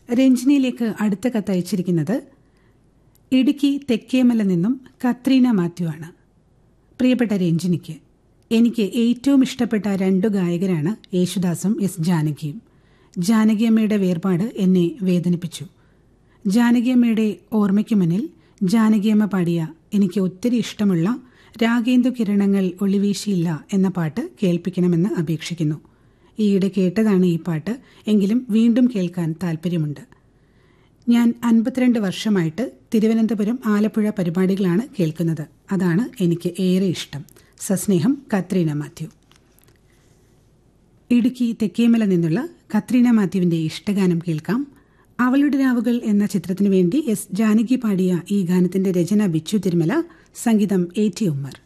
രഞ്ജിനിയിലേക്ക് അടുത്ത കത്ത് അയച്ചിരിക്കുന്നത് ഇടുക്കി തെക്കേമല നിന്നും കത്രീന മാത്യു ആണ് പ്രിയപ്പെട്ട രഞ്ജിനിക്ക് എനിക്ക് ഏറ്റവും ഇഷ്ടപ്പെട്ട രണ്ടു ഗായകരാണ് യേശുദാസും എസ് ജാനകിയും ജാനകിയമ്മയുടെ വേർപാട് എന്നെ വേദനിപ്പിച്ചു ജാനകിയമ്മയുടെ ഓർമ്മയ്ക്ക് മുന്നിൽ ജാനകിയമ്മ പാടിയ എനിക്ക് ഒത്തിരി ഇഷ്ടമുള്ള രാഗേന്ദു കിരണങ്ങൾ ഒളിവീശിയില്ല എന്ന പാട്ട് കേൾപ്പിക്കണമെന്ന് അപേക്ഷിക്കുന്നു ഈയിടെ കേട്ടതാണ് ഈ പാട്ട് എങ്കിലും വീണ്ടും കേൾക്കാൻ താല്പര്യമുണ്ട് ഞാൻ അൻപത്തിരണ്ട് വർഷമായിട്ട് തിരുവനന്തപുരം ആലപ്പുഴ പരിപാടികളാണ് കേൾക്കുന്നത് അതാണ് എനിക്ക് ഏറെ ഇഷ്ടം സസ്നേഹം കത്രീന മാത്യു ഇടുക്കി തെക്കേമല നിന്നുള്ള കത്രീന മാത്യുവിന്റെ ഇഷ്ടഗാനം കേൾക്കാം അവളുടെ രാവുകൾ എന്ന ചിത്രത്തിനു വേണ്ടി എസ് ജാനകി പാടിയ ഈ ഗാനത്തിന്റെ രചന ബിച്ചു തിരുമല സംഗീതം എ ടി ഉമ്മർ